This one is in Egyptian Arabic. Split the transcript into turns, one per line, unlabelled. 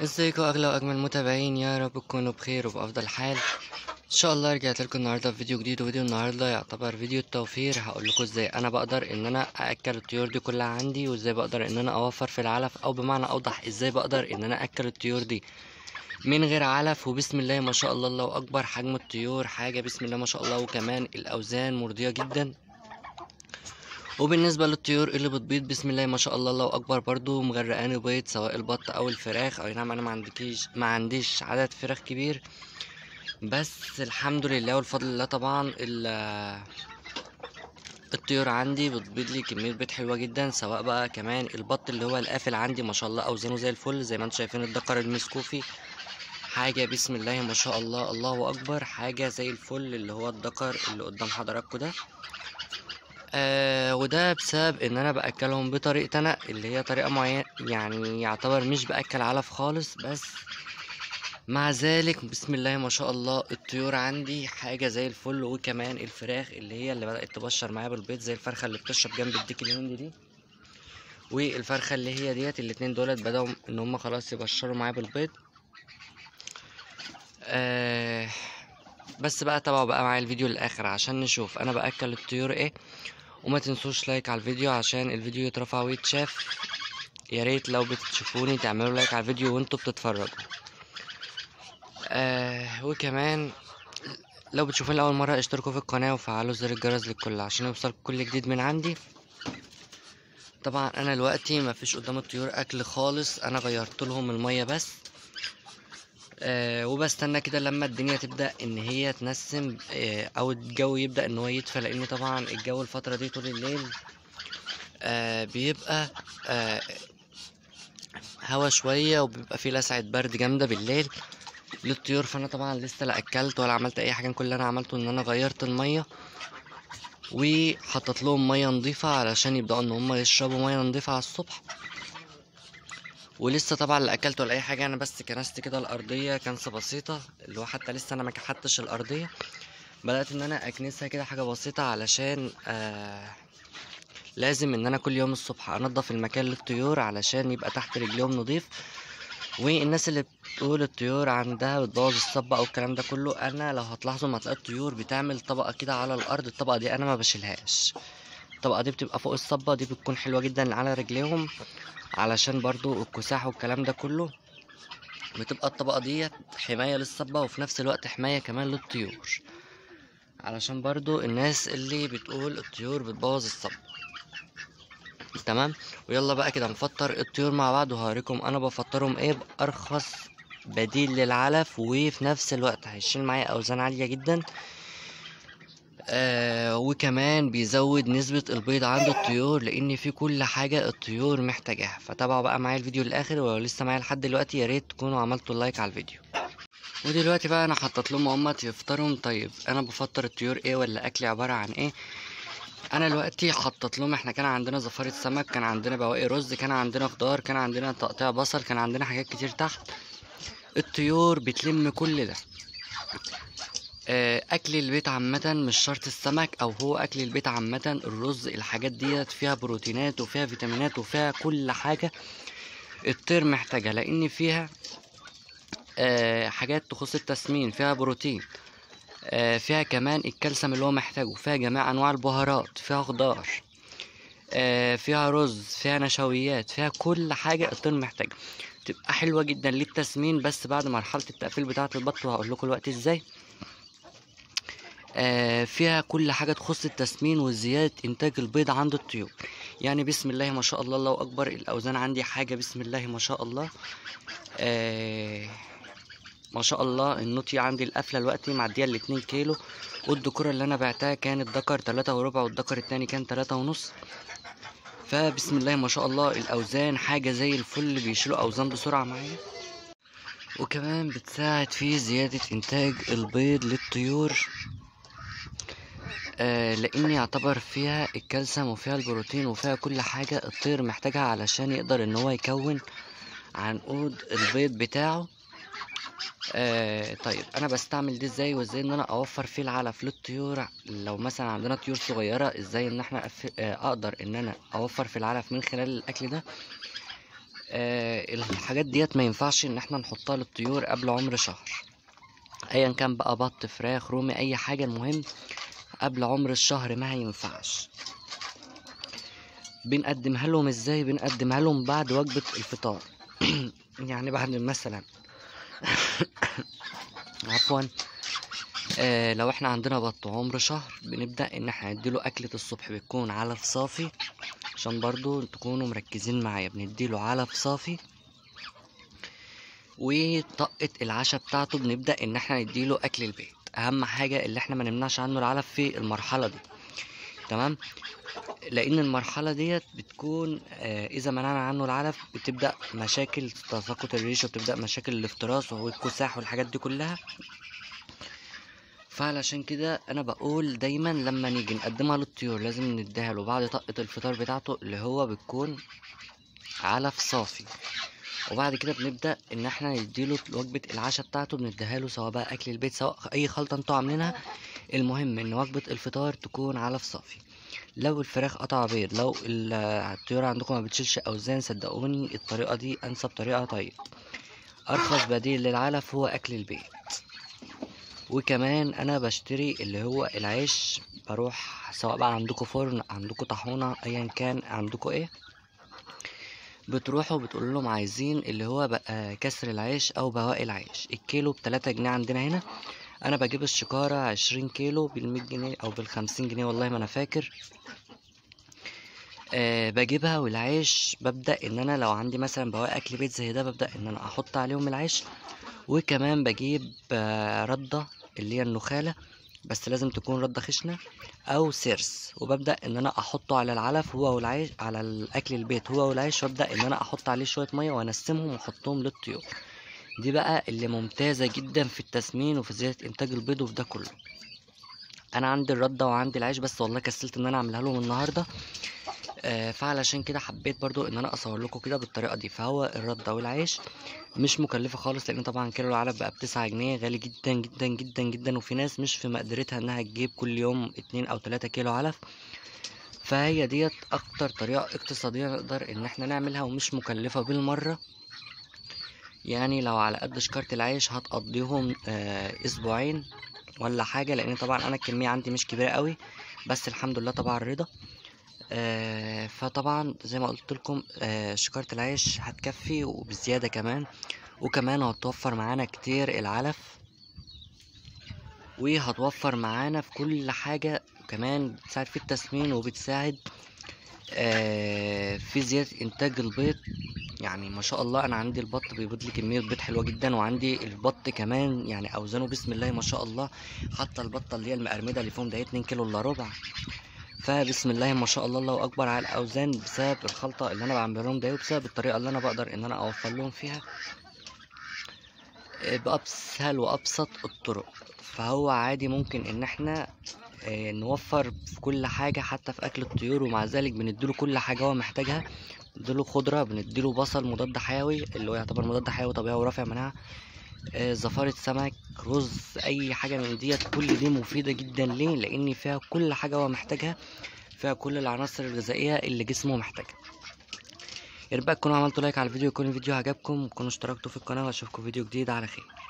ازيكم اغلى واجمل متابعين يا رب تكونوا بخير وبافضل حال ان شاء الله رجعت لكم النهارده في فيديو جديد وفيديو النهارده يعتبر فيديو التوفير هقول لكم ازاي انا بقدر ان انا ااكل الطيور دي كلها عندي وازاي بقدر ان انا اوفر في العلف او بمعنى اوضح ازاي بقدر ان انا ااكل الطيور دي من غير علف وبسم الله ما شاء الله الله اكبر حجم الطيور حاجه بسم الله ما شاء الله وكمان الاوزان مرضيه جدا وبالنسبة للطيور اللي بتبيض بسم الله ما شاء الله الله أكبر برضو مغرقاني بيض سواء البط أو الفراخ أي نعم أنا ما عندكيش ما عنديش عدد فراخ كبير بس الحمد لله والفضل لله طبعا ال- الطيور عندي بتبيض لي كمية بيض حلوة جدا سواء بقى كمان البط اللي هو القافل عندي ما شاء الله أوزانه زي الفل زي ما انتم شايفين الدكر المسكوفي حاجة بسم الله ما شاء الله الله أكبر حاجة زي الفل اللي هو الدكر اللي قدام حضراتكم ده آه وده بسبب ان انا باكلهم بطريقه انا اللي هي طريقه معينه يعني يعتبر مش باكل علف خالص بس مع ذلك بسم الله ما شاء الله الطيور عندي حاجه زي الفل وكمان الفراخ اللي هي اللي بدات تبشر معايا بالبيض زي الفرخه اللي بتشرب جنب الديك الهندي دي والفرخه اللي هي ديت الاتنين دولت بداوا ان هم خلاص يبشروا معايا بالبيض آه بس بقى تابعوا بقى معايا الفيديو للاخر عشان نشوف انا باكل الطيور ايه وما تنسوش لايك على الفيديو عشان الفيديو يترفع ويتشاف يا ريت لو بتشوفوني تعملوا لايك على الفيديو وانتوا بتتفرجوا آه وكمان لو بتشوفوني لاول مره اشتركوا في القناه وفعلوا زر الجرس للكل عشان يوصلكم كل جديد من عندي طبعا انا دلوقتي ما فيش قدام الطيور اكل خالص انا غيرت لهم الميه بس آه وبستنى كده لما الدنيا تبدا ان هي تنسم آه او الجو يبدا ان هو يدفى لان طبعا الجو الفتره دي طول الليل آه بيبقى آه هوا شويه وبيبقى فيه لسعه برد جامده بالليل للطيور فانا طبعا لسه لا اكلت ولا عملت اي حاجه كل اللي انا عملته ان انا غيرت الميه وحطيت لهم ميه نظيفه علشان يبداوا ان هم يشربوا ميه نظيفه على الصبح ولسه طبعا لا اكلت ولا اي حاجه انا بس كنست كده الارضيه كنسه بسيطه اللي هو حتى لسه انا ما كحتش الارضيه بدات ان انا اكنسها كده حاجه بسيطه علشان آه لازم ان انا كل يوم الصبح انضف المكان للطيور علشان يبقى تحت رجليهم نضيف والناس اللي بتقول الطيور عندها بتبوظ الصبة او الكلام ده كله انا لو هتلاحظوا ما تلاقي الطيور بتعمل طبقه كده على الارض الطبقه دي انا ما بشيلهاش الطبقه دي بتبقى فوق الصبه دي بتكون حلوه جدا على رجليهم علشان برضو الكساح والكلام ده كله بتبقى الطبقة ديت حماية للصبة وفي نفس الوقت حماية كمان للطيور علشان برضو الناس اللي بتقول الطيور بتبوظ الصبة تمام ويلا بقى كده نفطر الطيور مع بعض وهوريكم انا بفطرهم ايه بارخص بديل للعلف وفي نفس الوقت هيشيل معايا اوزان عالية جدا آه وكمان بيزود نسبة البيض عند الطيور لأن في كل حاجة الطيور محتاجاها فتابعوا بقى معايا الفيديو للآخر ولو لسه معايا لحد دلوقتي يا ريت تكونوا عملتوا لايك على الفيديو ودلوقتي بقى أنا حطيت لهم هما يفطرهم طيب أنا بفطر الطيور إيه ولا أكلي عبارة عن إيه أنا دلوقتي حطيت لهم إحنا كان عندنا زفارة سمك كان عندنا بواقي رز كان عندنا خضار كان عندنا تقطيع بصل كان عندنا حاجات كتير تحت الطيور بتلم كل ده اكل البيت عامه مش شرط السمك او هو اكل البيت عامه الرز الحاجات ديت فيها بروتينات وفيها فيتامينات وفيها كل حاجه الطير محتاجها لان فيها آه حاجات تخص التسمين فيها بروتين آه فيها كمان الكالسيوم اللي هو محتاجه فيها جميع انواع البهارات فيها خضار آه فيها رز فيها نشويات فيها كل حاجه الطير محتاجها تبقى حلوه جدا للتسمين بس بعد مرحله التقفيل بتاعه البط وهقول لكم الوقت ازاي آه فيها كل حاجة تخص التسمين وزيادة إنتاج البيض عند الطيور يعني بسم الله ما شاء الله الله أكبر الأوزان عندي حاجة بسم الله ما شاء الله آه ما شاء الله النوتي عندي القفلة دلوقتي معدية الاتنين كيلو والدكورة اللي أنا بعتها كانت دكر تلاتة وربع والدكر التاني كان تلاتة ونص فبسم الله ما شاء الله الأوزان حاجة زي الفل بيشيلوا أوزان بسرعة معايا وكمان بتساعد في زيادة إنتاج البيض للطيور آه لان يعتبر فيها الكالسيوم وفيها البروتين وفيها كل حاجة الطير محتاجها علشان يقدر ان هو يكون عنقود البيض بتاعه آه طيب انا بستعمل دي ازاي وازاي ان انا اوفر فيه العلف للطيور لو مثلا عندنا طيور صغيرة ازاي ان احنا أف... آه اقدر ان انا اوفر في العلف من خلال الاكل ده آه الحاجات ديت ما ينفعش ان احنا نحطها للطيور قبل عمر شهر ايا كان بقى بط فراخ رومي اي حاجة المهم قبل عمر الشهر ما ينفعش بنقدمها لهم ازاي بنقدمها لهم بعد وجبة الفطار يعني بعد مثلا عفوا آه لو احنا عندنا بط عمر شهر بنبدأ ان احنا نديله اكلة الصبح بتكون علف صافي عشان برضو تكونوا مركزين معايا بنديله علف صافي وطقة العشاء بتاعته بنبدأ ان احنا نديله اكل البيت اهم حاجة اللي احنا ما نمنعش عنه العلف في المرحلة دي تمام لان المرحلة ديت بتكون آه اذا منعنا عنه العلف بتبدأ مشاكل تساقط الريش وبتبدأ مشاكل الافتراس والكساح والحاجات دي كلها فعلشان كده انا بقول دايما لما نيجي نقدمها للطيور لازم نديها له بعد طقة الفطار بتاعته اللي هو بتكون علف صافي وبعد كده بنبدأ ان احنا نديله وجبة العشاء بتاعته بنديها له سواء بقى اكل البيت سواء اي خلطة انتوا عاملينها المهم ان وجبة الفطار تكون علف صافي لو الفراخ قطع بيض لو ال- الطيور عندكم ما بتشيلش اوزان صدقوني الطريقة دي انسب طريقة طيب ارخص بديل للعلف هو اكل البيت وكمان انا بشتري اللي هو العيش بروح سواء بقى عندكم فرن عندكم طاحونة ايا كان عندكم ايه بتروحوا بتقول لهم عايزين اللي هو بقى كسر العيش او بواقي العيش الكيلو بتلاتة جنيه عندنا هنا انا بجيب الشكارة عشرين كيلو بالمية جنيه او بالخمسين جنيه والله ما انا فاكر أه بجيبها والعيش ببدأ ان انا لو عندي مثلا بواقي اكل بيت زي ده ببدأ ان انا احط عليهم العيش وكمان بجيب آه، ردة اللي هي النخالة بس لازم تكون ردة خشنة او سيرس وببدأ ان انا احطه على العلف هو والعيش على الاكل البيت هو والعيش وابدأ ان انا احط عليه شوية مية وانسمهم واحطهم للطيور دي بقى اللي ممتازة جدا في التسمين وفي زيادة انتاج البيض وفي ده كله انا عندي الردة وعندي العيش بس والله كسلت ان انا اعملها لهم النهاردة آه، فعلشان كده حبيت برضو ان انا اصور لكم كده بالطريقة دي فهو الردة والعيش مش مكلفة خالص لان طبعا كيلو العلف بقى بتسعة جنيه غالي جدا جدا جدا جدا وفي ناس مش في مقدرتها انها تجيب كل يوم اتنين او تلاتة كيلو علف فهي ديت اكتر طريقة اقتصادية نقدر ان احنا نعملها ومش مكلفة بالمرة يعني لو على قد شكارة العيش هتقضيهم آه اسبوعين ولا حاجة لان طبعا انا الكمية عندي مش كبيرة قوي بس الحمد لله طبعا رضا آه فطبعا زي ما قلت لكم آه شكارة العيش هتكفي وبزيادة كمان وكمان هتوفر معانا كتير العلف وهتوفر معانا في كل حاجة وكمان بتساعد في التسمين وبتساعد آه في زيادة إنتاج البيض يعني ما شاء الله أنا عندي البط بيبيض لي كمية بيض حلوة جدا وعندي البط كمان يعني أوزانه بسم الله ما شاء الله حتى البطة اللي هي المقرمدة اللي فيهم ده 2 كيلو إلا ربع فبسم الله ما شاء الله الله اكبر على الاوزان بسبب الخلطه اللي انا بعمل لهم ده وبسبب الطريقه اللي انا بقدر ان انا اوفر لهم فيها آه، بأسهل وأبسط الطرق فهو عادي ممكن إن احنا آه، نوفر في كل حاجة حتى في أكل الطيور ومع ذلك بنديله كل حاجة هو محتاجها بنديله خضرة بنديله بصل مضاد حيوي اللي هو يعتبر مضاد حيوي طبيعي ورافع مناعة آه، زفارة سمك رز أي حاجة من ديت كل دي مفيدة جدا ليه لأن فيها كل حاجة هو محتاجها فيها كل العناصر الغذائية اللي جسمه محتاجها يا رب بقى تكونوا عملتوا لايك على الفيديو يكون الفيديو عجبكم وتكونوا اشتركتوا في القناة واشوفكم فيديو جديد على خير